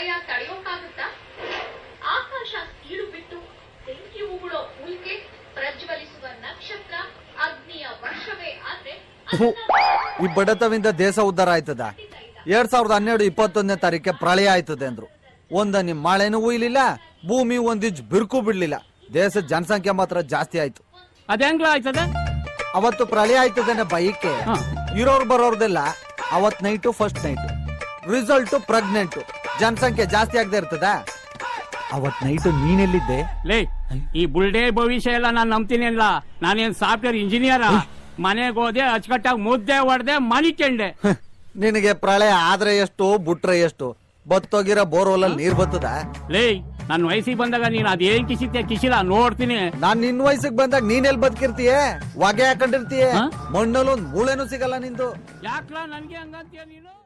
ಪ್ರಳಯ ತಡೆಯೋಕ್ಕಾಗುತ್ತಾ ಆಕಾಶ ಸೀಳು ಬಿಟ್ಟು ಬೆಂಕಿ ಉಗುಳೋ ಉಲ್ಕೆ ಪ್ರಜ್ವಲಿಸುವ ನಕ್ಷತ್ರ ಅಗ್ನಿಯ ವರ್ಷವೇ ಆದ್ರೆ ಥು, ಈ ಬಡತವಿಂದ ದೇಶ ಉದ್ಧಾರ ಆಯ್ತದ ಎರಡ್ ಸಾವಿರದ ಹನ್ನೆರಡು ಇಪ್ಪತ್ತೊಂದನೇ ತಾರೀಕೆ ಪ್ರಳಯ ಆಯ್ತದೆ ಅಂದ್ರು ಒಂದನಿ ಮಳೆನೂ ಉಯ್ಲಿಲ್ಲ ಭೂಮಿ ಒಂದಿಜ್ ಬಿರುಕು ಬಿಡ್ಲಿಲ್ಲ ದೇಶದ ಜನಸಂಖ್ಯೆ ಮಾತ್ರ ಜಾಸ್ತಿ ಆಯ್ತು ಅದೇಂಗ್ಲ ಆಯ್ತದೆ ಅವತ್ತು ಪ್ರಳಯ ಆಯ್ತದೇನೆ ಬೈಕೆ ಹಾ. ಇರೋರ್ ಬರೋರ್ದೆಲ್ಲ ಅವತ್ night first night result pregnant ಜನಸಂಖ್ಯೆ ಜಾಸ್ತಿ ಆಗದೆ ಇರ್ತದ ಅವತ್ ನೈಟ್ ನೀನೆಲ್ಲಿದ್ದೆ ಲೇ ಈ ಬುಲ್ಡೇ ಭವಿಷ್ಯ ಎಲ್ಲ ನಾನ್ ನಂಬ್ತೀನಿ ಅಲ್ಲ ನಾನೇನ್ ಸಾಫ್ಟ್ವೇರ್ ಇಂಜಿನಿಯರ್ ಮನೆಗೆ ಹೋದೆ ಅಚ್ಚುಕಟ್ಟಾಗಿ ಮುದ್ದೆ ಹೊಡೆದೆ ಮನಿಕೊಂಡೆ ಹ್, ನಿನಗೆ ಪ್ರಳಯ ಆದ್ರೆ ಎಷ್ಟು ಬುಟ್ರೆ ಎಷ್ಟು ಬತ್ತೋಗಿರೋ ಬೋರ್ವೆಲ್ ನೀರ್ ಬತ್ತದ ಲೇ ನನ್ ವಯಸ್ಸಿಗೆ ಬಂದಾಗ ನೀನ್ ಅದೇನ್ ಕಿಸಿದ್ದೆ ಕಿಸಿಲ್ಲ ನೋಡ್ತೀನಿ ನಾನ್ ನಿನ್ ವಯಸ್ಸಿಗೆ ಬಂದಾಗ ನೀನೆಲ್ ಬದುಕಿರ್ತೀಯ ಹೊಗೆ ಹಾಕೊಂಡಿರ್ತೀಯ ಹಾ? ಮಣ್ಣಲ್ಲಿ ಒಂದ್ ಮೂಳೆನೂ ಸಿಗಲ್ಲ ನಿಂದು ಯಾಕ್ಲ ನನ್ಗೆ ಹಂಗಂತೀಯ ನೀನು